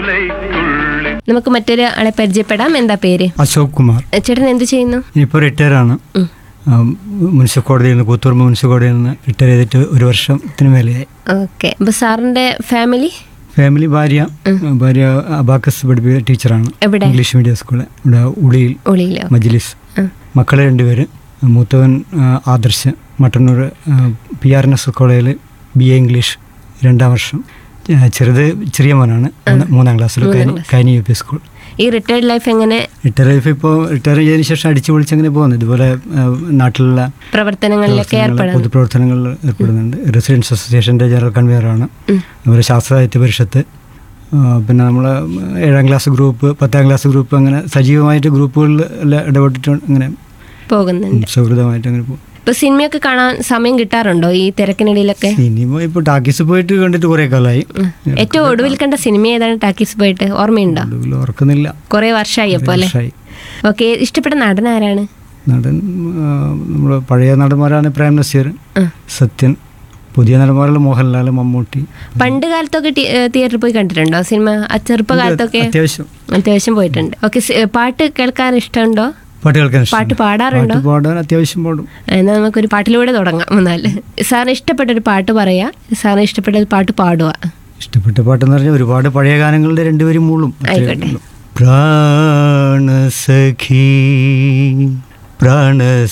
ജൂലൈക്കുള്ളിൽ നമുക്ക് മറ്റൊരു ആളെ പരിചയപ്പെടാം എന്താ പേര് അശോക് കുമാർ ചേട്ടൻ എന്ത് ചെയ്യുന്നു ഇപ്പോൾ റിട്ടയറാണ് ഉം. മുനിസിപ്പൽ കോടതിയിൽ നിന്ന് കൂത്തുപറമ്പ് മുനിസിപ്പൽ കോടതിയിൽ നിന്ന് റിട്ടയർ ചെയ്തിട്ട് ഒരു വർഷത്തിന് മേലെയായി ഓക്കെ അപ്പൊ സാറിന്റെ ഫാമിലി ഫാമിലി ഭാര്യ ഭാര്യ അബാക്കസ് പഠിപ്പിക്കുന്ന ടീച്ചറാണ് എവിടെ? ഇംഗ്ലീഷ് മീഡിയം സ്കൂളിൽ ഇവിടെ ഉളിയിൽ ഉളിയിലോ മജ്ലിസ് ആ. മക്കളെ രണ്ടുപേര് മൂത്തവൻ ആ, Adarsh Mattannur P R N S കോളേജിൽ ബി എ ഇംഗ്ലീഷ് രണ്ടാം വർഷം ആ, ചെറുത് ചെറിയ മോനാണ് മൂന്ന്- മൂന്നാം ക്ലാസ്സിൽ മൂന്നാം Kaini class. Kaini U P school ഈ റിട്ടയർഡ് ലൈഫ് എങ്ങനെ റിട്ടയർ ലൈഫ് ഇപ്പോൾ റിട്ടയർ ചെയ്തതിന് ശേഷം അടിച്ചു പൊളിച്ചങ്ങനെ പോകുന്നു ഇതുപോലെ ആ, നാട്ടിലുള്ള പ്രവർത്തനങ്ങളിലൊക്കെ പ്രവർത്തനങ്ങൾ, ഏർപ്പെടുന്നു പൊതുപ്രവർത്തനങ്ങളിൽ ഏർപ്പെടുന്നുണ്ട് റെസിഡൻസ് അസോസിയേഷൻ്റെ ജനറൽ കൺവീനറാണ് ഉം. അതുപോലെ ശാസ്ത്ര സാഹിത്യ പരിഷത്ത് ആ, പിന്നെ നമ്മൾ ഏഴാം ക്ലാസ് ഗ്രൂപ്പ് പത്താം ക്ലാസ് ഗ്രൂപ്പ് അങ്ങനെ സജീവമായിട്ട് ഗ്രൂപ്പുകളിൽ എല്ലാം ഇടപെട്ടിട്ട് അങ്ങനെ പോകുന്നുണ്ട് സൗഹൃദമായിട്ട് അങ്ങനെ പോകും ഇപ്പൊ സിനിമയൊക്കെ കാണാൻ സമയം കിട്ടാറുണ്ടോ ഈ തിരക്കിനിടയിലൊക്കെ സിനിമ ഇപ്പോൾ ടാക്കീസ് പോയിട്ട് കണ്ടിട്ട് കുറേ കാലമായി ഏറ്റവും ഒടുവിൽ കണ്ട സിനിമ ഏതാണ് ടാക്കീസ് പോയിട്ട് ഓർമ്മയുണ്ടോ ഒടുവിൽ ഓർക്കുന്നില്ല കുറെ വർഷമായി അപ്പൊ അല്ലേ വർഷമായി. ഓക്കെ ഇഷ്ടപ്പെട്ട നടൻ ആരാണ് നടൻ നമ്മൾ പഴയ നടന്മാരാണ് പ്രേം നസീർ ആ. സത്യൻ പുതിയ നടന്മാരിൽ മോഹൻലാൽ മമ്മൂട്ടി പണ്ട് കാലത്തൊക്കെ ടി- ഏ, തിയേറ്ററിൽ പോയി കണ്ടിട്ടുണ്ടോ സിനിമ ആ ചെറുപ്പകാലത്തൊക്കെ അത്യാവശ്യം അത്യാവശ്യം പോയിട്ടുണ്ട് ഓക്കെ പാട്ട് കേൾക്കാൻ ഇഷ്ടമുണ്ടോ പാട്ട് കേൾക്കാൻ ഇഷ്ടമാണ്. പാട്ട് പാടാറുണ്ടോ പാട്ട് പാടാൻ അത്യാവശ്യം പാടും എന്നാൽ നമുക്കൊരു പാട്ടിലൂടെ തുടങ്ങാം എന്നാൽ സാറിന് ഇഷ്ടപ്പെട്ട ഒരു പാട്ട് പറയാ സാറിന് ഇഷ്ടപ്പെട്ട ഒരു പാട്ട് പാടുക ഇഷ്ടപ്പെട്ട പാട്ടെന്ന് പറഞ്ഞാൽ ഒരുപാട് പഴയ ഗാനങ്ങളുടെ രണ്ടുപേരും മൂളും ആയിക്കോട്ടെ. പ്രാണസഖി പ്രാണ